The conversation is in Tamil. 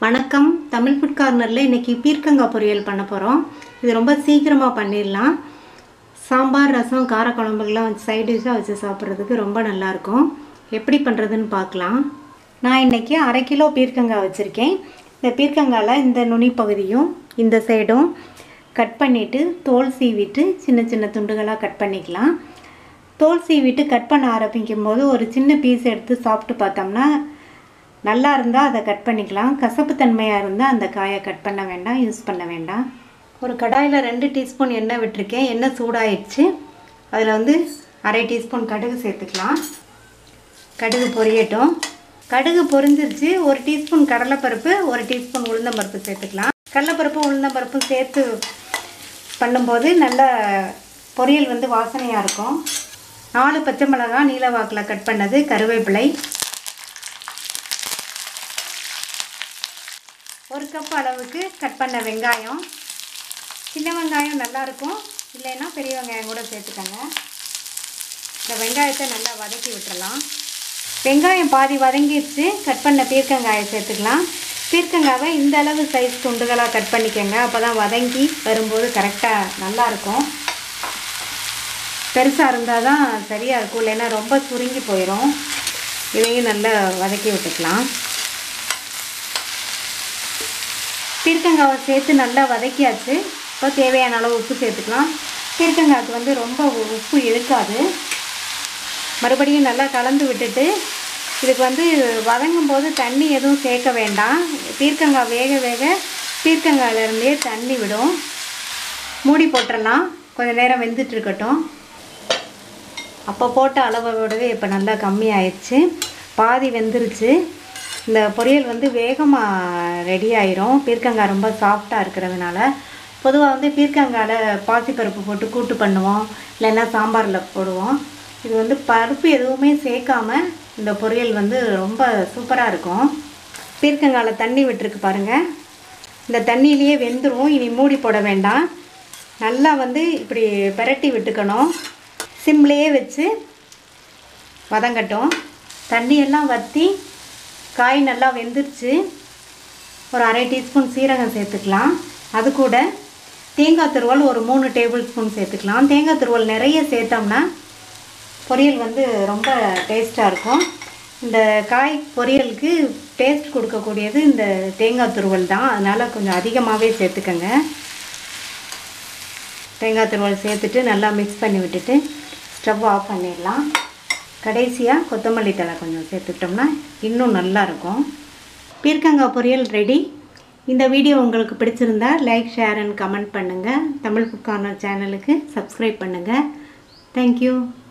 வணக்கம் தமிழ் ஃபுட் கார்னரில் இன்றைக்கி பீர்க்கங்காய் பொரியல் பண்ண போகிறோம் இது ரொம்ப சீக்கிரமாக பண்ணிடலாம் சாம்பார் ரசம் காரக்குழம்புகள்லாம் வச்சு சைட் டிஷ்ஷாக வச்சு சாப்பிட்றதுக்கு ரொம்ப நல்லாயிருக்கும் எப்படி பண்ணுறதுன்னு பார்க்கலாம் நான் இன்றைக்கி அரை கிலோ பீர்க்கங்காய் வச்சுருக்கேன் இந்த பீர்க்கங்காயில் இந்த நுனி பகுதியும் இந்த சைடும் கட் பண்ணிவிட்டு தோல் சீவிட்டு சின்ன சின்ன துண்டுகளாக கட் பண்ணிக்கலாம் தோல் சீவிட்டு கட் பண்ண ஆரம்பிக்கும் போது ஒரு சின்ன பீஸ் எடுத்து சாப்பிட்டு பார்த்தோம்னா நல்லா இருந்தால் அதை கட் பண்ணிக்கலாம் கசப்பு தன்மையாக இருந்தால் அந்த காயை கட் பண்ண வேண்டாம் யூஸ் பண்ண வேண்டாம் ஒரு கடாயில் ரெண்டு டீஸ்பூன் எண்ணெய் விட்டுருக்கேன் எண்ணெய் சூடாயிடுச்சு அதில் வந்து அரை டீஸ்பூன் கடுகு சேர்த்துக்கலாம் கடுகு பொரியட்டும் கடுகு பொரிஞ்சிருச்சு ஒரு டீஸ்பூன் கடலைப்பருப்பு ஒரு டீஸ்பூன் உளுந்தம்பருப்பு சேர்த்துக்கலாம் கடலைப்பருப்பு உளுந்தம்பருப்பும் சேர்த்து பண்ணும்போது நல்ல பொரியல் வந்து வாசனையாக இருக்கும் நாலு பச்சை மிளகாய் நீல வாக்கில் கட் பண்ணது கருவேப்பிலை ஒரு கப் அளவுக்கு கட் பண்ண வெங்காயம் சின்ன வெங்காயம் நல்லாயிருக்கும் இல்லைன்னா பெரிய வெங்காயம் கூட சேர்த்துக்கோங்க இந்த வெங்காயத்தை நல்லா வதக்கி விட்டுறலாம் வெங்காயம் பாதி வதங்கிடுச்சு கட் பண்ண பீர்க்கங்காயை சேர்த்துக்கலாம் பீர்க்கங்காவை இந்த அளவு சைஸ் துண்டுகளாக கட் பண்ணிக்கோங்க அப்போ தான் வதங்கி வரும்போது கரெக்டாக நல்லாயிருக்கும் பெருசாக இருந்தால் தான் சரியாக இருக்கும் இல்லைன்னா ரொம்ப சுருங்கி போயிடும் இதையும் நல்லா வதக்கி விட்டுக்கலாம் பீர்க்கங்காவை சேர்த்து நல்லா வதக்கியாச்சு இப்போ தேவையான அளவு உப்பு சேர்த்துக்கலாம் பீர்க்கங்காய்க்கு வந்து ரொம்ப உப்பு இழுக்காது மறுபடியும் நல்லா கலந்து விட்டுட்டு இதுக்கு வந்து வதங்கும் போது தண்ணி எதுவும் சேர்க்க வேண்டாம் பீர்க்கங்காய் வேக வேக பீர்க்கங்காயிலேருந்தே தண்ணி விடும் மூடி போட்டுடலாம் கொஞ்சம் நேரம் வெந்துட்டு இருக்கட்டும் அப்போ போட்ட அளவை விடவே இப்போ நல்லா கம்மியாயிடுச்சு பாதி வெந்துருச்சு இந்த பொரியல் வந்து வேகமாக ரெடி ஆயிரும் பீர்க்கங்காய் ரொம்ப சாஃப்டாக இருக்கிறதுனால பொதுவாக வந்து பீர்க்கங்காயில் பாசிப்பருப்பு போட்டு கூட்டு பண்ணுவோம் இல்லைன்னா சாம்பாரில் போடுவோம் இது வந்து பருப்பு எதுவுமே சேர்க்காம இந்த பொரியல் வந்து ரொம்ப சூப்பராக இருக்கும் பீர்க்கங்காயில் தண்ணி விட்டுருக்கு பாருங்கள் இந்த தண்ணியிலேயே வெந்துடும் இனி மூடி போட வேண்டாம் நல்லா வந்து இப்படி பெரட்டி விட்டுக்கணும் சிம்லேயே வச்சு வதங்கட்டும் தண்ணியெல்லாம் வற்றி காய் நல்லா வெந்துருச்சு ஒரு அரை டீஸ்பூன் சீரகம் சேர்த்துக்கலாம் அது கூட தேங்காய் துருவல் ஒரு மூணு டேபிள் ஸ்பூன் சேர்த்துக்கலாம் தேங்காய் துருவல் நிறைய சேர்த்தோம்னா பொரியல் வந்து ரொம்ப டேஸ்ட்டாக இருக்கும் இந்த காய் பொரியலுக்கு டேஸ்ட் கொடுக்கக்கூடியது இந்த தேங்காய் துருவல் தான் அதனால் கொஞ்சம் அதிகமாகவே சேர்த்துக்கங்க தேங்காய் துருவல் சேர்த்துட்டு நல்லா மிக்ஸ் பண்ணி விட்டுட்டு ஸ்டவ் ஆஃப் பண்ணிடலாம் கடைசியாக கொத்தமல்லி தழை கொஞ்சம் சேர்த்துக்கிட்டோம்னா இன்னும் நல்லா இருக்கும் பீர்க்கங்காய் பொரியல் ரெடி இந்த வீடியோ உங்களுக்கு பிடிச்சிருந்தா லைக் ஷேர் அண்ட் கமெண்ட் பண்ணுங்கள் தமிழ் புக் கார்னர் சேனலுக்கு சப்ஸ்கிரைப் பண்ணுங்கள் தேங்க்யூ